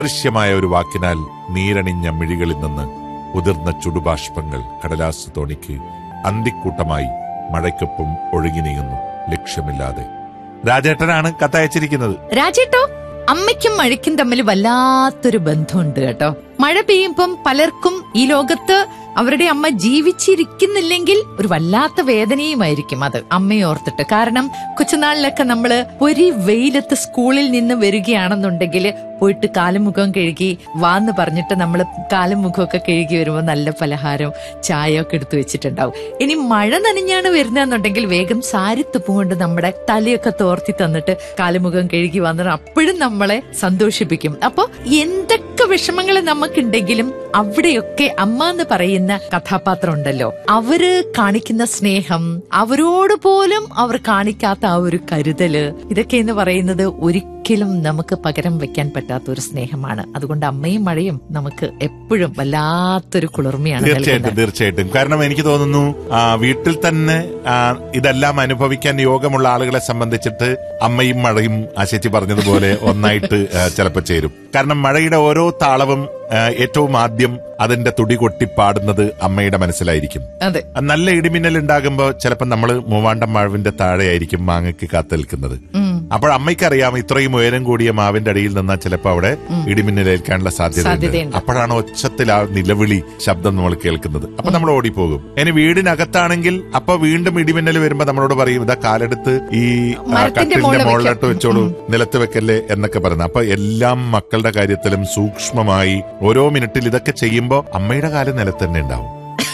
ദൃശ്യമായ ഒരു വാക്കിനാൽ നീരണിഞ്ഞ മിഴികളിൽ നിന്ന് ഉതിർന്ന ചുടുബാഷ്പങ്ങൾ കടലാസ് തോണിക്ക് അന്തിക്കൂട്ടമായി മഴയ്ക്കൊപ്പം ഒഴുകി നീങ്ങുന്നു ലക്ഷ്യമില്ലാതെ രാജേട്ടനാണ് കത്തയച്ചിരിക്കുന്നത് രാജേട്ടോ അമ്മയ്ക്കും മഴയ്ക്കും തമ്മിൽ വല്ലാത്തൊരു ബന്ധമുണ്ട് കേട്ടോ മഴ പെയ്യുമ്പം പലർക്കും ഈ ലോകത്ത് അവരുടെ അമ്മ ജീവിച്ചിരിക്കുന്നില്ലെങ്കിൽ ഒരു വല്ലാത്ത വേദനയുമായിരിക്കും അത് അമ്മയെ ഓർത്തിട്ട് കാരണം കൊച്ചുനാളിലൊക്കെ നമ്മള് ഒരു വെയിലത്ത് സ്കൂളിൽ നിന്ന് വരികയാണെന്നുണ്ടെങ്കിൽ പോയിട്ട് കാലും മുഖവും കഴുകി വാന്ന് പറഞ്ഞിട്ട് നമ്മൾ കാലും മുഖമൊക്കെ കഴുകി വരുമ്പോൾ നല്ല പലഹാരം ചായ ഒക്കെ എടുത്തു വെച്ചിട്ടുണ്ടാവും ഇനി മഴ നനഞ്ഞാണ് വരുന്നതെന്നുണ്ടെങ്കിൽ വേഗം സാരിത്തുപ്പ് കൊണ്ട് നമ്മുടെ തലയൊക്കെ തോർത്തി തന്നിട്ട് കാലുമുഖം കഴുകി വന്നിട്ട് അപ്പോഴും നമ്മളെ സന്തോഷിപ്പിക്കും അപ്പൊ എന്തൊക്കെ വിഷമങ്ങൾ നമുക്കുണ്ടെങ്കിലും അവിടെയൊക്കെ അമ്മ എന്ന് പറയുന്ന കഥാപാത്രം ഉണ്ടല്ലോ അവര് കാണിക്കുന്ന സ്നേഹം അവരോട് പോലും അവർ കാണിക്കാത്ത ആ ഒരു കരുതല് ഇതൊക്കെ എന്ന് പറയുന്നത് ഒരിക്കലും നമുക്ക് പകരം വെക്കാൻ പറ്റാത്ത ഒരു സ്നേഹമാണ് അതുകൊണ്ട് അമ്മയും മഴയും നമുക്ക് എപ്പോഴും വല്ലാത്തൊരു കുളിർമയാണ് തീർച്ചയായിട്ടും നൽകുന്നത് തീർച്ചയായിട്ടും കാരണം എനിക്ക് തോന്നുന്നു ആ, വീട്ടിൽ തന്നെ ആ, ഇതെല്ലാം അനുഭവിക്കാൻ യോഗമുള്ള ആളുകളെ സംബന്ധിച്ചിട്ട് അമ്മയും മഴയും ആ ചേച്ചി പറഞ്ഞതുപോലെ ഒന്നായിട്ട് ആ, ചിലപ്പോ ചേരും കാരണം മഴയുടെ ഓരോ താളവും ആ, ഏറ്റവും ആദ്യം അതിന്റെ തുടി കൊട്ടി പാടുന്നത് അമ്മയുടെ മനസ്സിലായിരിക്കും അതെ നല്ല ഇടിമിന്നൽ ഉണ്ടാകുമ്പോ ചിലപ്പോൾ നമ്മൾ മൂവാണ്ടം മാവിന്റെ താഴെയായിരിക്കും മാങ്ങയ്ക്ക് കാത്തു നിൽക്കുന്നത് ഉം. അപ്പോൾ അമ്മയ്ക്കറിയാം ഇത്രയും ഉയരം കൂടിയ മാവിന്റെ അടിയിൽ നിന്നാൽ ചിലപ്പോൾ അവിടെ ഇടിമിന്നലേൽക്കാനുള്ള സാധ്യതയുണ്ട് സാധ്യതയുണ്ട്. അപ്പോഴാണ് ഒച്ചത്തിൽ ആ നിലവിളി ശബ്ദം നമ്മൾ കേൾക്കുന്നത് അപ്പൊ നമ്മൾ ഓടിപ്പോകും ഇനി വീടിനകത്താണെങ്കിൽ അപ്പൊ വീണ്ടും ഇടിമിന്നൽ വരുമ്പോ നമ്മളോട് പറയും ഇതാ കാലെടുത്ത് ഈ ആ, മരത്തിന്റെ കട്ടിലിന്റെ മുകളിൽ മുകളിലിട്ട് വെക്കാം. വെച്ചോളൂ നിലത്ത് വെക്കല്ലേ എന്നൊക്കെ പറയുന്നത് അപ്പൊ എല്ലാം മക്കളുടെ കാര്യത്തിലും സൂക്ഷ്മമായി ഓരോ മിനിറ്റിൽ ഇതൊക്കെ ചെയ്യുമ്പോ അമ്മയുടെ കാലം നിലത്ത് തന്നെ ഉണ്ടാവും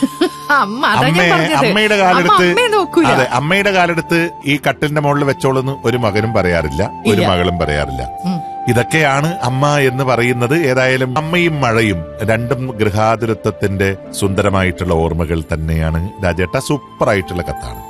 അമ്മ അതാ ഞാൻ അമ്മയെ പറഞ്ഞത്. അമ്മയുടെ അമ്മ കാലെടുത്ത് അമ്മയെ നോക്കൂല അതെ അമ്മയുടെ കാലെടുത്ത് ഈ കട്ടിലിന്റെ മുകളിൽ വെച്ചോളെന്ന് ഒരു മകനും പറയാറില്ല ഒരു ഇല്ല. മകളും പറയാറില്ല ഉം. ഇതൊക്കെയാണ് അമ്മ എന്ന് പറയുന്നത് ഏതായാലും അമ്മയും മഴയും രണ്ടും ഗൃഹാതുരത്വത്തിന്റെ സുന്ദരമായിട്ടുള്ള ഓർമ്മകൾ തന്നെയാണ് രാജേട്ട സൂപ്പർ ആയിട്ടുള്ള കത്താണ്